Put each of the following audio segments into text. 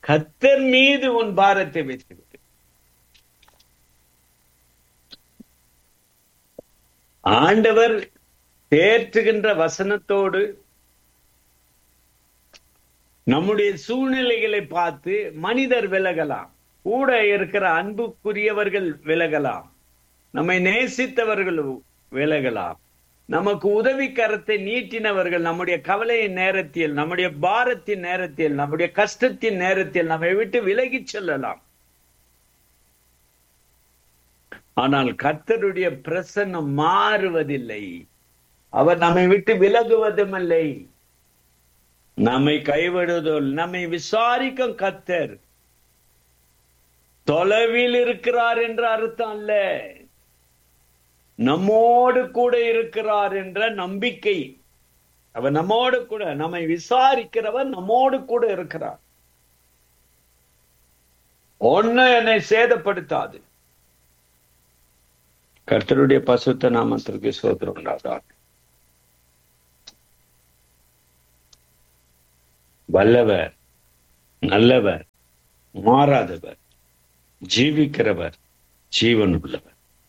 கத்தர் மீது உன் பாரத்தை வைத்து விடு ஆண்டவர் தேற்றுகின்ற வசனத்தோடு நம்முடைய சூழ்நிலைகளை பார்த்து மனிதர் விலகலாம் கூட இருக்கிற அன்புக்குரியவர்கள் விலகலாம் நம்மை நேசித்தவர்கள் விலகலாம் நமக்கு உதவி கரத்தை நீட்டினவர்கள் நம்முடைய கவலையின் நேரத்தில் நம்முடைய பாரத்தின் நேரத்தில் நம்முடைய கஷ்டத்தின் நேரத்தில் நம்மை விட்டு விலகி செல்லலாம் ஆனால் கர்த்தருடைய பிரசன்னம் மாறுவதில்லை அவர் நம்மை விட்டு விலகுவதும் இல்லை நம்மை கைவிடுவதும் நம்மை விசாரிக்கும் கத்தர் தொலைவில் இருக்கிறார் என்ற அர்த்தம் அல்ல நம்மோடு கூட இருக்கிறார் என்ற நம்பிக்கை அவர் நம்மோடு கூட நம்மை விசாரிக்கிறவர் நம்மோடு கூட இருக்கிறார் ஒண்ணு என்னை சேதப்படுத்தாது கர்த்தருடைய பசுத்த நாமத்திற்கு சோதரம் உண்டாதான் வல்லவர் நல்லவர் மாறாதவர் ஜீவிக்கிறவர் ஜீவன் உள்ளவர்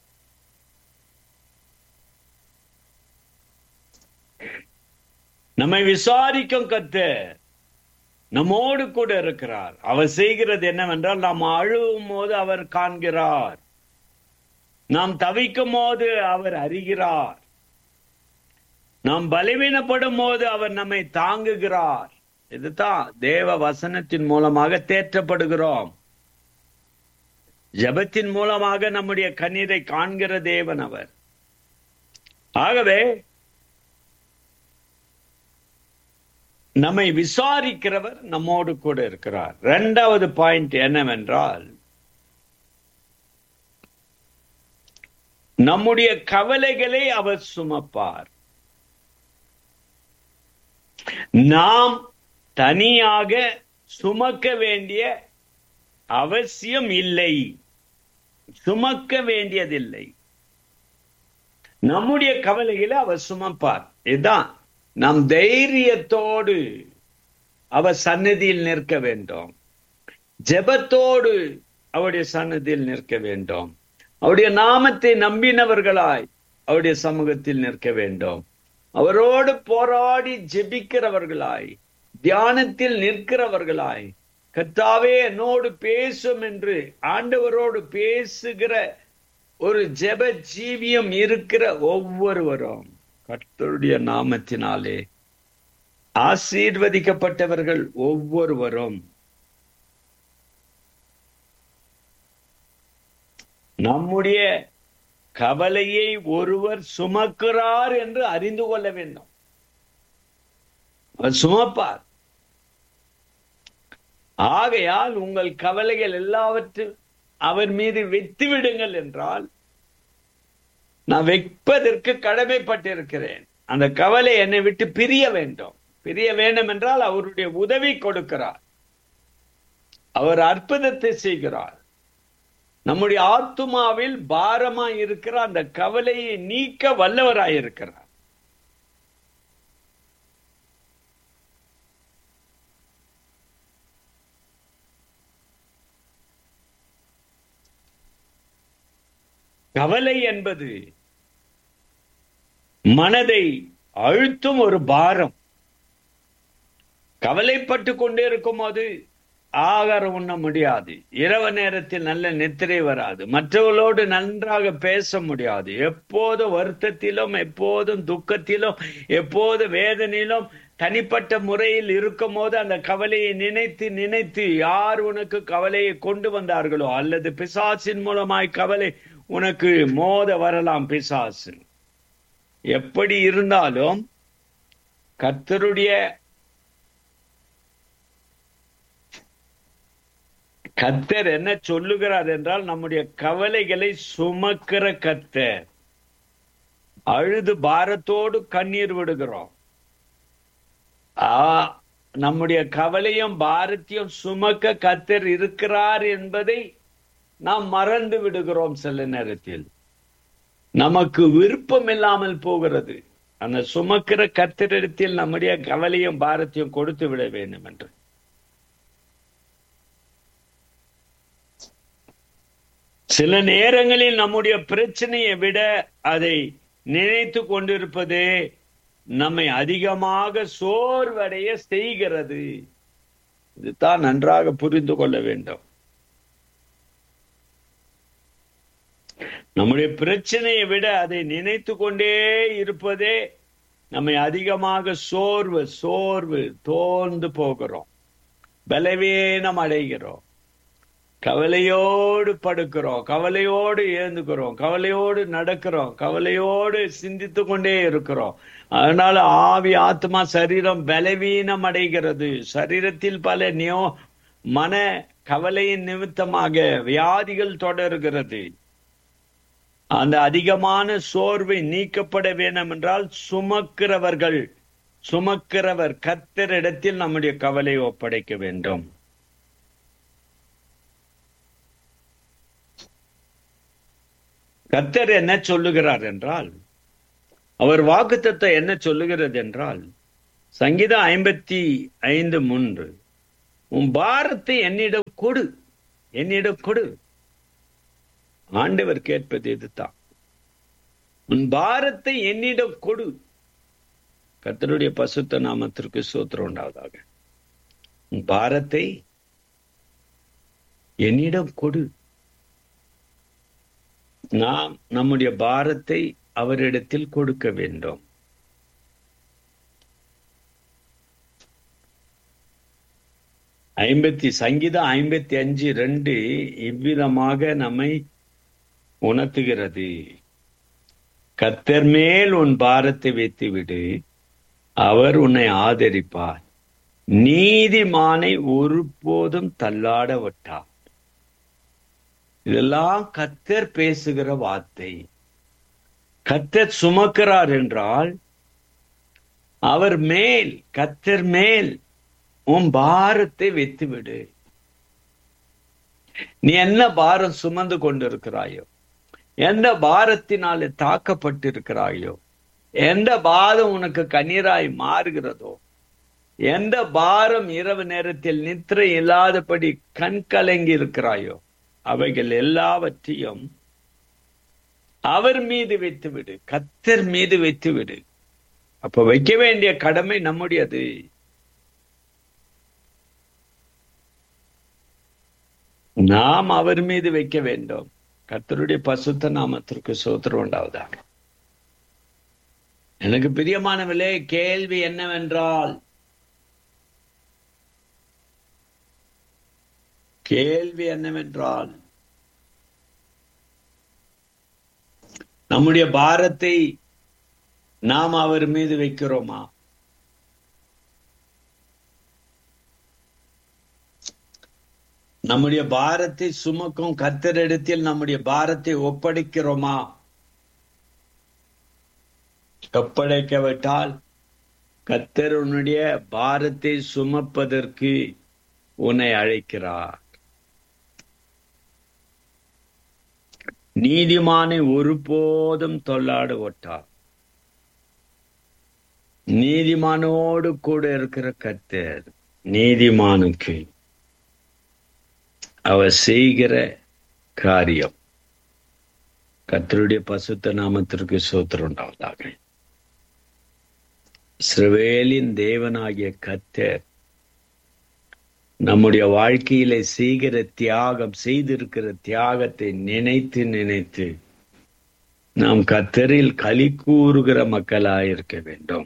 நம்மை விசாரிக்கும் கத்த நம்மோடு கூட இருக்கிறார் அவர் செய்கிறது என்னவென்றால் நாம் அழுவும் போது அவர் காண்கிறார் நாம் தவிக்கும் போது அவர் அறிகிறார் நாம் பலவீனப்படும் போது அவர் நம்மை தாங்குகிறார் இதுதான் தேவ வசனத்தின் மூலமாக தேற்றப்படுகிறோம் ஜபத்தின் மூலமாக நம்முடைய கண்ணீரை காண்கிற தேவன் அவர் ஆகவே நம்மை விசாரிக்கிறவர் நம்மோடு கூட இருக்கிறார் இரண்டாவது பாயிண்ட் என்னவென்றால் நம்முடைய கவலைகளை அவர் சுமப்பார் நாம் தனியாக சுமக்க வேண்டிய அவசியம் இல்லை சுமக்க வேண்டியதில்லை நம்முடைய கவலைகளை அவர் சுமப்பார் இதுதான் நாம் தைரியத்தோடு அவர் சன்னதியில் நிற்க வேண்டும் ஜெபத்தோடு அவருடைய சன்னதியில் நிற்க வேண்டும் அவருடைய நாமத்தை நம்பினவர்களாய் அவருடைய சமூகத்தில் நிற்க வேண்டும் அவரோடு போராடி ஜெபிக்கிறவர்களாய் தியானத்தில் நிற்கிறவர்களாய் கத்தாவே என்னோடு பேசும் என்று ஆண்டவரோடு பேசுகிற ஒரு ஜெப ஜீவியம் இருக்கிற ஒவ்வொருவரும் கர்த்தருடைய நாமத்தினாலே ஆசீர்வதிக்கப்பட்டவர்கள் ஒவ்வொருவரும் நம்முடைய கவலையை ஒருவர் சுமக்கிறார் என்று அறிந்து கொள்ள வேண்டும் அவர் சுமப்பார் ஆகையால் உங்கள் கவலைகள் எல்லாவற்றும் அவர் மீது வெத்து விடுங்கள் என்றால் நான் வைப்பதற்கு கடமைப்பட்டிருக்கிறேன் அந்த கவலை என்னை விட்டு பிரிய வேண்டும் பிரிய வேண்டும் என்றால் அவருடைய உதவி கொடுக்கிறார் அவர் அற்புதத்தை செய்கிறார் நம்முடைய ஆத்துமாவில் பாரமாய் இருக்கிற அந்த கவலையை நீக்க வல்லவராய் இருக்கிறார் கவலை என்பது மனதை அழுத்தும் ஒரு பாரம் கவலைப்பட்டு கொண்டே இருக்கும் போது ஆகாரம் உண்ண முடியாது இரவு நேரத்தில் நல்ல நித்திரை வராது மற்றவர்களோடு நன்றாக பேச முடியாது எப்போதும் வருத்தத்திலும் எப்போதும் துக்கத்திலும் எப்போது வேதனையிலும் தனிப்பட்ட முறையில் இருக்கும் போது அந்த கவலையை நினைத்து நினைத்து யார் உனக்கு கவலையை கொண்டு வந்தார்களோ அல்லது பிசாசின் மூலமாய் கவலை உனக்கு மோத வரலாம் பிசாசு எப்படி இருந்தாலும் கர்த்தருடைய கத்தர் என்ன சொல்லுகிறார் என்றால் நம்முடைய கவலைகளை சுமக்கிற கத்தர் அழுது பாரத்தோடு கண்ணீர் விடுகிறோம் ஆ நம்முடைய கவலையும் பாரத்தையும் சுமக்க கத்தர் இருக்கிறார் என்பதை நாம் மறந்து விடுகிறோம் சில நேரத்தில் நமக்கு விருப்பம் இல்லாமல் போகிறது அந்த சுமக்கிற கத்திரிடத்தில் நம்முடைய கவலையும் பாரத்தையும் கொடுத்து விட வேண்டும் என்று சில நேரங்களில் நம்முடைய பிரச்சனையை விட அதை நினைத்து கொண்டிருப்பதே நம்மை அதிகமாக சோர்வடைய செய்கிறது இதுதான் நன்றாக புரிந்து கொள்ள வேண்டும் நம்முடைய பிரச்சனையை விட அதை நினைத்து கொண்டே இருப்பதே நம்மை அதிகமாக சோர்வு சோர்வு தோர்ந்து போகிறோம் பலவீனம் அடைகிறோம் கவலையோடு படுக்கிறோம் கவலையோடு ஏந்துக்கிறோம் கவலையோடு நடக்கிறோம் கவலையோடு சிந்தித்து கொண்டே இருக்கிறோம் அதனால ஆவி ஆத்மா சரீரம் பலவீனம் அடைகிறது சரீரத்தில் பல நியோ மன கவலையின் நிமித்தமாக வியாதிகள் தொடர்கிறது அந்த அதிகமான சோர்வை நீக்கப்பட வேண்டும் என்றால் சுமக்கிறவர்கள் சுமக்கிறவர் கத்தரிடத்தில் நம்முடைய கவலை ஒப்படைக்க வேண்டும் கத்தர் என்ன சொல்லுகிறார் என்றால் அவர் வாக்குத்தத்தை என்ன சொல்லுகிறது என்றால் சங்கீதம் ஐம்பத்தி ஐந்து மூன்று உன் பாரத்தை என்னிடம் கொடு என்னிடம் கொடு ஆண்டவர் கேட்பது இதுதான் உன் பாரத்தை என்னிடம் கொடு கத்தருடைய பசுத்த நாமத்திற்கு சூத்திரம் உண்டாவதாக உன் பாரத்தை என்னிடம் கொடு நாம் நம்முடைய பாரத்தை அவரிடத்தில் கொடுக்க வேண்டும் ஐம்பத்தி சங்கீதம் ஐம்பத்தி அஞ்சு ரெண்டு இவ்விதமாக நம்மை உணர்த்துகிறது கத்தர் மேல் உன் பாரத்தை வைத்து விடு அவர் உன்னை ஆதரிப்பார் நீதிமானை ஒருபோதும் தள்ளாட விட்டார் இதெல்லாம் கத்தர் பேசுகிற வார்த்தை கத்தர் சுமக்கிறார் என்றால் அவர் மேல் கத்தர் மேல் உன் பாரத்தை வைத்து விடு நீ என்ன பாரம் சுமந்து கொண்டிருக்கிறாயோ எந்த பாரத்தினாலே தாக்கப்பட்டிருக்கிறாயோ எந்த பாரம் உனக்கு கண்ணீராய் மாறுகிறதோ எந்த பாரம் இரவு நேரத்தில் நித்திரை இல்லாதபடி கண் கலங்கி இருக்கிறாயோ அவைகள் எல்லாவற்றையும் அவர் மீது வைத்து விடு கத்தர் மீது வைத்து விடு அப்ப வைக்க வேண்டிய கடமை நம்முடையது நாம் அவர் மீது வைக்க வேண்டும் கத்தருடைய பசுத்த நாமத்திற்கு சோத்திரம் உண்டாவதாக எனக்கு பிரியமானவிலே கேள்வி என்னவென்றால் கேள்வி என்னவென்றால் நம்முடைய பாரத்தை நாம் அவர் மீது வைக்கிறோமா நம்முடைய பாரத்தை சுமக்கும் கத்தரிடத்தில் நம்முடைய பாரத்தை ஒப்படைக்கிறோமா ஒப்படைக்கவிட்டால் கத்தர் உன்னுடைய பாரத்தை சுமப்பதற்கு உன்னை அழைக்கிறார் நீதிமானை ஒருபோதும் தொல்லாட ஒட்டார் நீதிமானோடு கூட இருக்கிற கத்தர் நீதிமானுக்கு அவர் செய்கிற காரியம் கத்தருடைய பசுத்த நாமத்திற்கு சோத்திரம் உண்டாவதாக இஸ்ரவேலின் தேவனாகிய கத்தர் நம்முடைய வாழ்க்கையில செய்கிற தியாகம் செய்திருக்கிற தியாகத்தை நினைத்து நினைத்து நாம் கத்தரில் களி கூறுகிற மக்களாயிருக்க வேண்டும்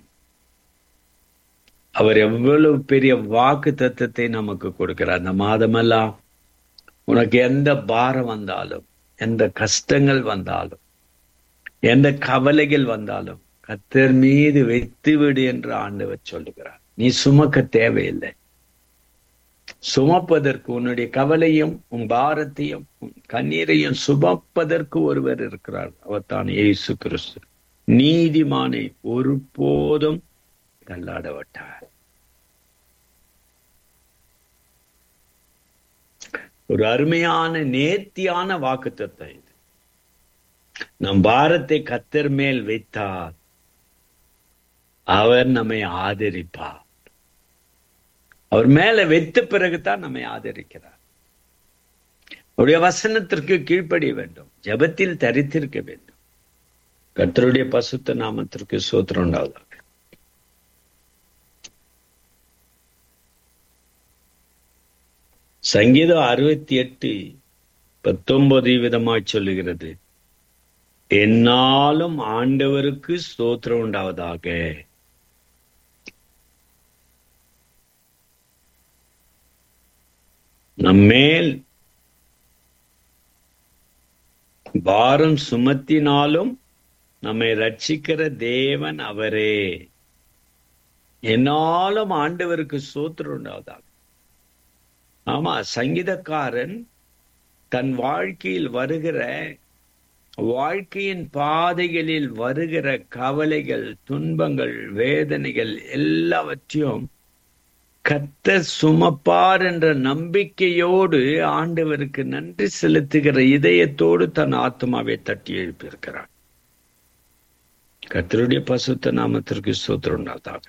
அவர் எவ்வளவு பெரிய வாக்கு தத்துவத்தை நமக்கு கொடுக்கிறார் அந்த மாதமெல்லாம் உனக்கு எந்த பாரம் வந்தாலும் எந்த கஷ்டங்கள் வந்தாலும் எந்த கவலைகள் வந்தாலும் கத்தர் மீது வைத்து விடு என்று ஆண்டவர் சொல்லுகிறார் நீ சுமக்க தேவையில்லை சுமப்பதற்கு உன்னுடைய கவலையும் உன் பாரத்தையும் உன் கண்ணீரையும் சுமப்பதற்கு ஒருவர் இருக்கிறார் அவர் தான் இயேசு கிறிஸ்து நீதிமானை ஒருபோதும் தள்ளாடப்பட்டார் ஒரு அருமையான நேர்த்தியான வாக்குத்தத்தை இது நம் பாரத்தை கத்தர் மேல் வைத்தார் அவர் நம்மை ஆதரிப்பார் அவர் மேல வைத்த பிறகுதான் நம்மை ஆதரிக்கிறார் அவருடைய வசனத்திற்கு கீழ்ப்படிய வேண்டும் ஜெபத்தில் தரித்திருக்க வேண்டும் கர்த்தருடைய பசுத்த நாமத்திற்கு சோத்திரம் உண்டாவதாக சங்கீதம் அறுபத்தி எட்டு பத்தொன்பது விதமாய் சொல்லுகிறது என்னாலும் ஆண்டவருக்கு ஸ்தோத்திரம் உண்டாவதாக நம்மேல் பாரம் சுமத்தினாலும் நம்மை ரட்சிக்கிற தேவன் அவரே என்னாலும் ஆண்டவருக்கு சோத்திரம் உண்டாவதாக ஆமா சங்கீதக்காரன் தன் வாழ்க்கையில் வருகிற வாழ்க்கையின் பாதைகளில் வருகிற கவலைகள் துன்பங்கள் வேதனைகள் எல்லாவற்றையும் கத்த சுமப்பார் என்ற நம்பிக்கையோடு ஆண்டவருக்கு நன்றி செலுத்துகிற இதயத்தோடு தன் ஆத்மாவை தட்டி எழுப்பியிருக்கிறார் கத்தருடைய பசுத்த நாமத்திற்கு சூத்திரம் உண்டாதாக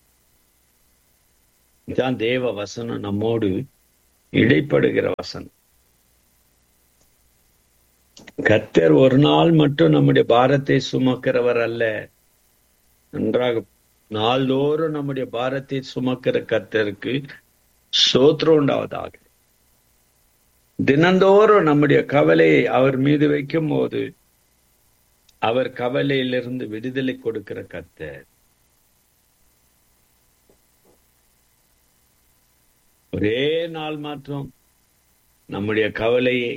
இதான் தேவ வசனம் நம்மோடு இடைப்படுகிற வசனம் கத்தர் ஒரு நாள் மட்டும் நம்முடைய பாரத்தை சுமக்கிறவர் அல்ல நன்றாக நாள்தோறும் நம்முடைய பாரத்தை சுமக்கிற கத்தருக்கு சோத்திரம் உண்டாவதாக தினந்தோறும் நம்முடைய கவலையை அவர் மீது வைக்கும் போது அவர் கவலையிலிருந்து விடுதலை கொடுக்கிற கத்தர் ஒரே நாள் மாற்றம் நம்முடைய கவலையை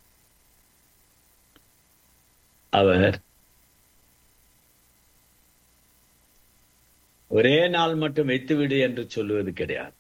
அவர் ஒரே நாள் மட்டும் வைத்துவிடு என்று சொல்லுவது கிடையாது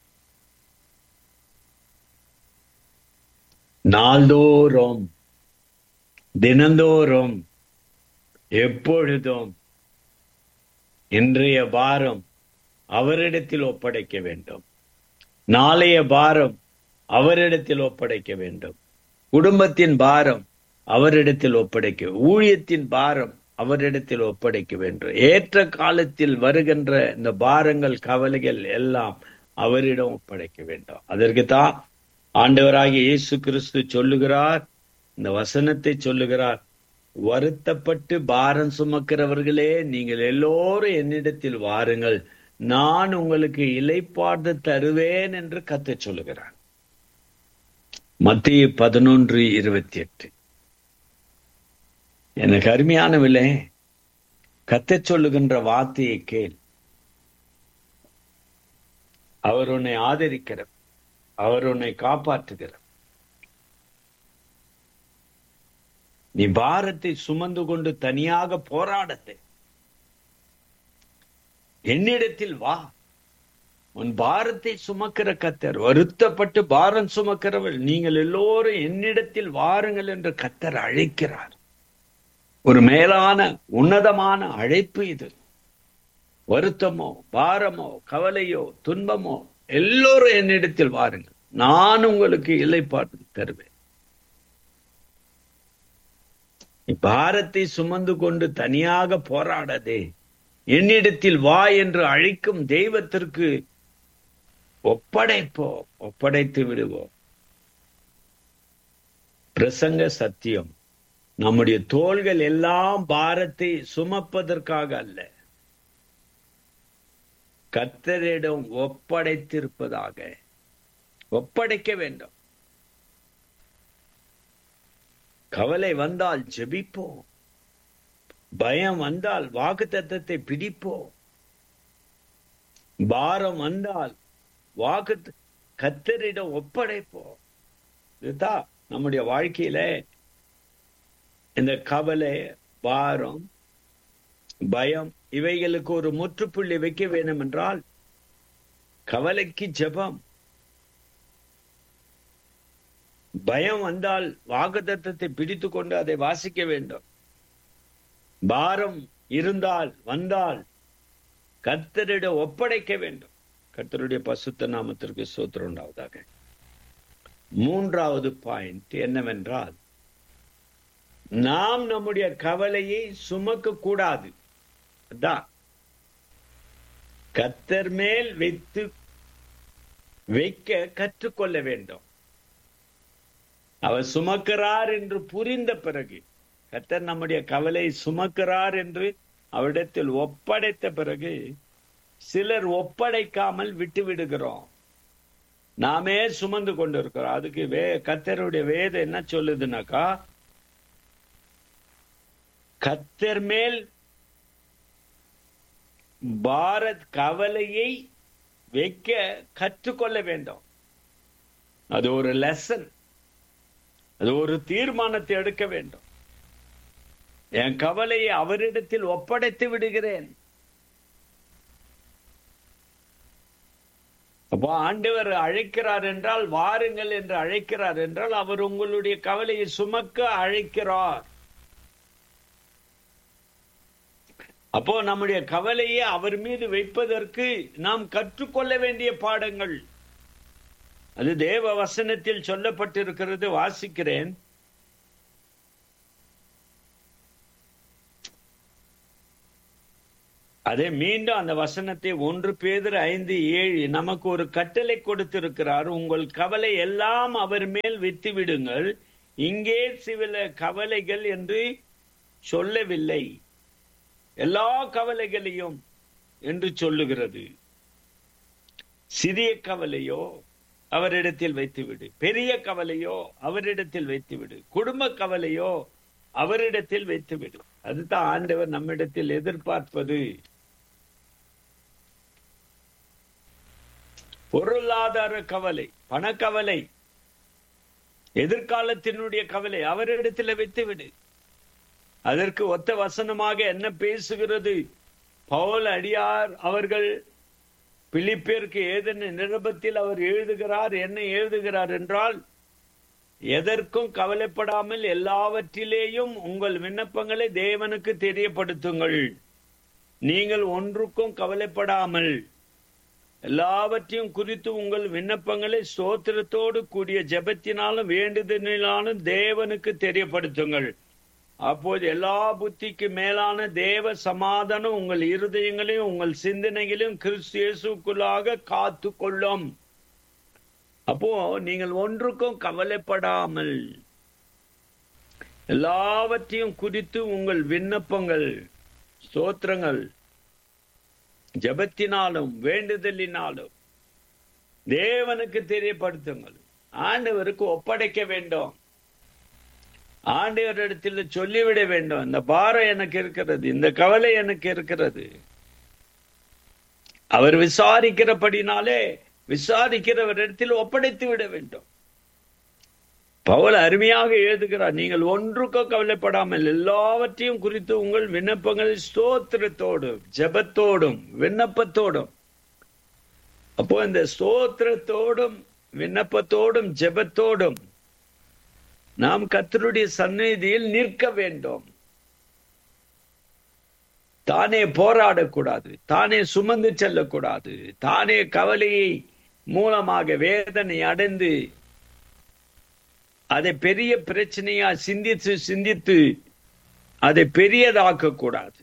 நாள்தோறும் தினந்தோறும் எப்பொழுதும் இன்றைய பாரம் அவரிடத்தில் ஒப்படைக்க வேண்டும் நாளைய பாரம் அவரிடத்தில் ஒப்படைக்க வேண்டும் குடும்பத்தின் பாரம் அவரிடத்தில் ஒப்படைக்க ஊழியத்தின் பாரம் அவரிடத்தில் ஒப்படைக்க வேண்டும் ஏற்ற காலத்தில் வருகின்ற இந்த பாரங்கள் கவலைகள் எல்லாம் அவரிடம் ஒப்படைக்க வேண்டும் அதற்கு தான் ஆண்டவராகிய இயேசு கிறிஸ்து சொல்லுகிறார் இந்த வசனத்தை சொல்லுகிறார் வருத்தப்பட்டு பாரம் சுமக்கிறவர்களே நீங்கள் எல்லோரும் என்னிடத்தில் வாருங்கள் நான் உங்களுக்கு இலைப்பாடு தருவேன் என்று கத்த சொல்லுகிறார் மத்திய பதினொன்று இருபத்தி எட்டு எனக்கு அருமையானவில்லை கத்த சொல்லுகின்ற வார்த்தையை கேள் அவர் உன்னை ஆதரிக்கிறார் அவர் உன்னை காப்பாற்றுகிறார் நீ பாரத்தை சுமந்து கொண்டு தனியாக போராடத்தை என்னிடத்தில் வா உன் பாரத்தை சுமக்கிற கத்தர் வருத்தப்பட்டு பாரம் சுமக்கிறவள் நீங்கள் எல்லோரும் என்னிடத்தில் வாருங்கள் என்று கத்தர் அழைக்கிறார் ஒரு மேலான உன்னதமான அழைப்பு இது வருத்தமோ பாரமோ கவலையோ துன்பமோ எல்லோரும் என்னிடத்தில் வாருங்கள் நான் உங்களுக்கு இலைப்பாட்டு தருவேன் பாரத்தை சுமந்து கொண்டு தனியாக போராடதே என்னிடத்தில் வா என்று அழைக்கும் தெய்வத்திற்கு ஒப்படைப்போம் ஒப்படைத்து விடுவோம் பிரசங்க சத்தியம் நம்முடைய தோள்கள் எல்லாம் பாரத்தை சுமப்பதற்காக அல்ல கத்தரிடம் ஒப்படைத்திருப்பதாக ஒப்படைக்க வேண்டும் கவலை வந்தால் ஜெபிப்போம் பயம் வந்தால் வாக்கு தத்தத்தை பிடிப்போம் பாரம் வந்தால் வாக்கு கத்தரிடம் ஒப்படைப்போம் இதுதான் நம்முடைய வாழ்க்கையில இந்த கவலை பாரம் பயம் இவைகளுக்கு ஒரு முற்றுப்புள்ளி வைக்க வேண்டும் என்றால் கவலைக்கு ஜெபம் பயம் வந்தால் வாக்குத்தத்தை பிடித்து கொண்டு அதை வாசிக்க வேண்டும் பாரம் இருந்தால் வந்தால் கர்த்தரிட ஒப்படைக்க வேண்டும் கர்த்தருடைய பசுத்த நாமத்திற்கு சோத்திரம் உண்டாவதாக மூன்றாவது பாயிண்ட் என்னவென்றால் நாம் நம்முடைய கவலையை சுமக்க கூடாது அதான் கத்தர் மேல் வைத்து வைக்க கற்றுக்கொள்ள வேண்டும் அவர் சுமக்கிறார் என்று புரிந்த பிறகு கர்த்தர் நம்முடைய கவலை சுமக்கிறார் என்று அவரிடத்தில் ஒப்படைத்த பிறகு சிலர் ஒப்படைக்காமல் விட்டு விடுகிறோம் நாமே சுமந்து கொண்டிருக்கிறோம் அதுக்கு வே கத்தருடைய வேதம் என்ன சொல்லுதுனாக்கா கத்தர் மேல் பாரத் கவலையை வைக்க கற்றுக்கொள்ள வேண்டும் அது ஒரு லெசன் அது ஒரு தீர்மானத்தை எடுக்க வேண்டும் என் கவலையை அவரிடத்தில் ஒப்படைத்து விடுகிறேன் அப்போ ஆண்டவர் அழைக்கிறார் என்றால் வாருங்கள் என்று அழைக்கிறார் என்றால் அவர் உங்களுடைய கவலையை சுமக்க அழைக்கிறார் அப்போ நம்முடைய கவலையை அவர் மீது வைப்பதற்கு நாம் கற்றுக்கொள்ள வேண்டிய பாடங்கள் அது தேவ வசனத்தில் சொல்லப்பட்டிருக்கிறது வாசிக்கிறேன் அதே மீண்டும் அந்த வசனத்தை ஒன்று பேதர் ஐந்து ஏழு நமக்கு ஒரு கட்டளை கொடுத்திருக்கிறார் உங்கள் கவலை எல்லாம் அவர் மேல் வித்து விடுங்கள் இங்கே சில கவலைகள் என்று சொல்லவில்லை எல்லா கவலைகளையும் என்று சொல்லுகிறது சிறிய கவலையோ அவரிடத்தில் வைத்துவிடு பெரிய கவலையோ அவரிடத்தில் வைத்துவிடு குடும்ப கவலையோ அவரிடத்தில் வைத்துவிடு அதுதான் ஆண்டவர் நம்மிடத்தில் எதிர்பார்ப்பது பொருளாதார கவலை பணக்கவலை எதிர்காலத்தினுடைய கவலை அவரிடத்தில் வைத்துவிடு அதற்கு ஒத்த வசனமாக என்ன பேசுகிறது பவுல் அடியார் அவர்கள் பிலிப்பியருக்கு ஏதென்ன நிருபத்தில் அவர் எழுதுகிறார் என்ன எழுதுகிறார் என்றால் எதற்கும் கவலைப்படாமல் எல்லாவற்றிலேயும் உங்கள் விண்ணப்பங்களை தேவனுக்கு தெரியப்படுத்துங்கள் நீங்கள் ஒன்றுக்கும் கவலைப்படாமல் எல்லாவற்றையும் குறித்து உங்கள் விண்ணப்பங்களை சோத்திரத்தோடு கூடிய ஜெபத்தினாலும் வேண்டுதலினாலும் தேவனுக்கு தெரியப்படுத்துங்கள் அப்போது எல்லா புத்திக்கு மேலான தேவ சமாதானம் உங்கள் இருதயங்களையும் உங்கள் சிந்தனைகளையும் கிறிஸ்து இயேசுக்குள்ளாக காத்து கொள்ளும் அப்போ நீங்கள் ஒன்றுக்கும் கவலைப்படாமல் எல்லாவற்றையும் குறித்து உங்கள் விண்ணப்பங்கள் ஸ்தோத்திரங்கள் ஜபத்தினாலும் வேண்டுதலினாலும் தேவனுக்கு தெரியப்படுத்துங்கள் ஆண்டவருக்கு ஒப்படைக்க வேண்டும் ஆண்டவரிடத்தில் சொல்லிவிட வேண்டும் இந்த பாரம் எனக்கு இருக்கிறது இந்த கவலை எனக்கு இருக்கிறது அவர் விசாரிக்கிறபடினாலே விசாரிக்கிறவரிடத்தில் ஒப்படைத்து விட வேண்டும் பவுல் அருமையாக எழுதுகிறார் நீங்கள் ஒன்றுக்கோ கவலைப்படாமல் எல்லாவற்றையும் குறித்து உங்கள் விண்ணப்பங்கள் ஸ்தோத்திரத்தோடும் ஜபத்தோடும் விண்ணப்பத்தோடும் அப்போ இந்த ஸ்தோத்திரத்தோடும் விண்ணப்பத்தோடும் ஜெபத்தோடும் நாம் கத்தருடைய சந்நிதியில் நிற்க வேண்டும் தானே போராடக்கூடாது தானே சுமந்து செல்லக்கூடாது தானே கவலையை மூலமாக வேதனை அடைந்து அதை பெரிய பிரச்சனையா சிந்தித்து சிந்தித்து அதை பெரியதாக்க கூடாது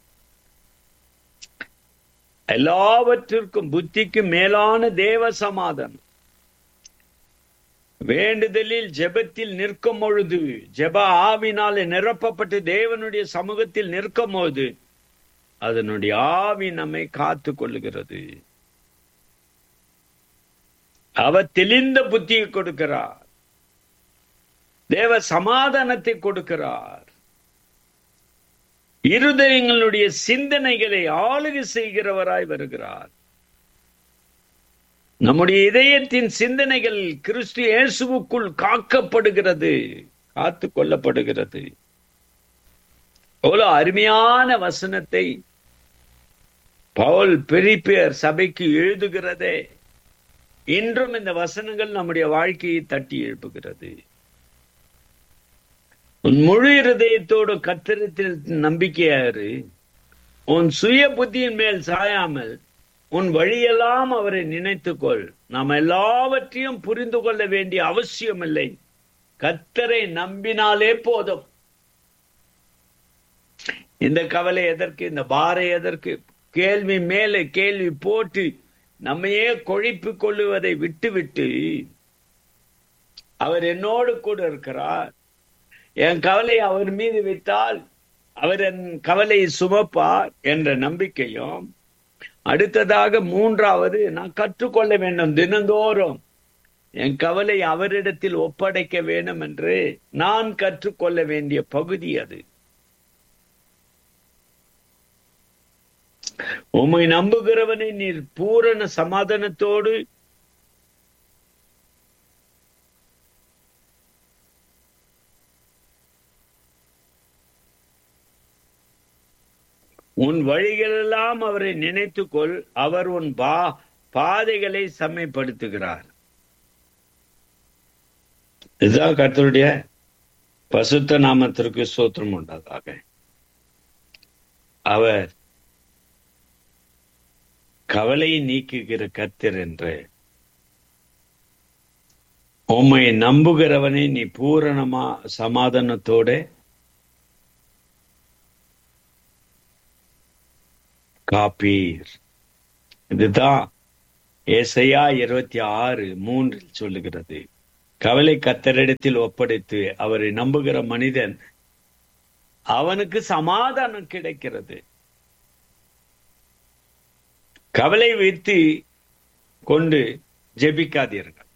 எல்லாவற்றிற்கும் புத்திக்கு மேலான தேவ சமாதானம் வேண்டுதலில் ஜெபத்தில் நிற்கும் பொழுது ஜெப ஆவினாலே நிரப்பப்பட்டு தேவனுடைய சமூகத்தில் நிற்கும் போது அதனுடைய ஆவி நம்மை காத்து கொள்ளுகிறது அவர் தெளிந்த புத்தியை கொடுக்கிறார் தேவ சமாதானத்தை கொடுக்கிறார் இருதயங்களுடைய சிந்தனைகளை ஆளுகை செய்கிறவராய் வருகிறார் நம்முடைய இதயத்தின் சிந்தனைகள் கிறிஸ்து இயேசுவுக்குள் காக்கப்படுகிறது காத்து கொள்ளப்படுகிறது எவ்வளவு அருமையான வசனத்தை பவுல் பெரிப்பேர் சபைக்கு எழுதுகிறதே இன்றும் இந்த வசனங்கள் நம்முடைய வாழ்க்கையை தட்டி எழுப்புகிறது உன் முழு இருதயத்தோடு கத்திரத்தில் நம்பிக்கையாரு உன் சுய புத்தியின் மேல் சாயாமல் உன் வழியெல்லாம் அவரை நினைத்துக்கொள் நாம் எல்லாவற்றையும் புரிந்து கொள்ள வேண்டிய அவசியம் இல்லை கத்தரை நம்பினாலே போதும் இந்த கவலை எதற்கு இந்த பாறை எதற்கு கேள்வி மேலே கேள்வி போட்டு நம்மையே கொழிப்பு கொள்ளுவதை விட்டுவிட்டு அவர் என்னோடு கூட இருக்கிறார் என் கவலை அவர் மீது வைத்தால் அவர் என் கவலையை சுமப்பார் என்ற நம்பிக்கையும் அடுத்ததாக மூன்றாவது நான் கற்றுக்கொள்ள வேண்டும் தினந்தோறும் என் கவலை அவரிடத்தில் ஒப்படைக்க வேண்டும் என்று நான் கற்றுக்கொள்ள வேண்டிய பகுதி அது உம்மை நம்புகிறவனை நீர் பூரண சமாதானத்தோடு உன் வழிகளெல்லாம் அவரை நினைத்துக்கொள் அவர் உன் பா பாதைகளை செம்மைப்படுத்துகிறார் இதுதான் கர்த்தருடைய பசுத்த நாமத்திற்கு சோத்திரம் உண்டாதாக அவர் கவலையை நீக்குகிற கர்த்தர் என்று உம்மை நம்புகிறவனை நீ பூரணமா சமாதானத்தோட காப்பீர் இதுதான் ஏசையா இருபத்தி ஆறு மூன்றில் சொல்லுகிறது கவலை கத்தரிடத்தில் ஒப்படைத்து அவரை நம்புகிற மனிதன் அவனுக்கு சமாதானம் கிடைக்கிறது கவலை வைத்து கொண்டு ஜெபிக்காதீர்கள்